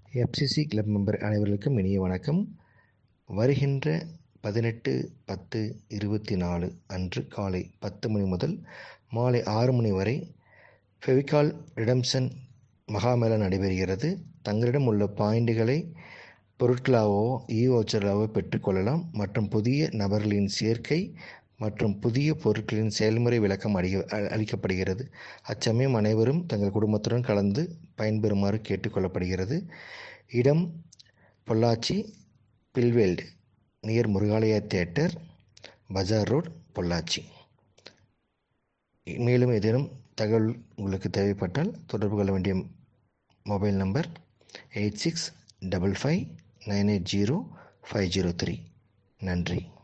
FCC club member அனைவர்களுக்கும் இனிய வணக்கம் வருகின்ற பதினெட்டு பத்து இருபத்தி நாலு அன்று காலை பத்து மணி முதல் மாலை ஆறு மணி வரை ஃபெவிகால் ரிடம்சன் மகாமேளா நடைபெறுகிறது தங்களிடம் உள்ள பாயிண்டுகளை பொருட்களாகவோ இ வவுச்சராகவோ பெற்றுக்கொள்ளலாம் மற்றும் புதிய நபர்களின் சேர்க்கை மற்றும் புதிய பொருட்களின் செயல்முறை விளக்கம் அடி அளிக்கப்படுகிறது அச்சமயம் அனைவரும் தங்கள் குடும்பத்துடன் கலந்து பயன்பெறுமாறு கேட்டுக்கொள்ளப்படுகிறது இடம் பொள்ளாச்சி பில்வேல்டு near Murugalaya theatre Bazaar road Pollachi மேலும் ஏதேனும் தகவல் உங்களுக்கு தேவைப்பட்டால் தொடர்பு கொள்ள வேண்டிய mobile number eight six double five nine eight zero five zero three நன்றி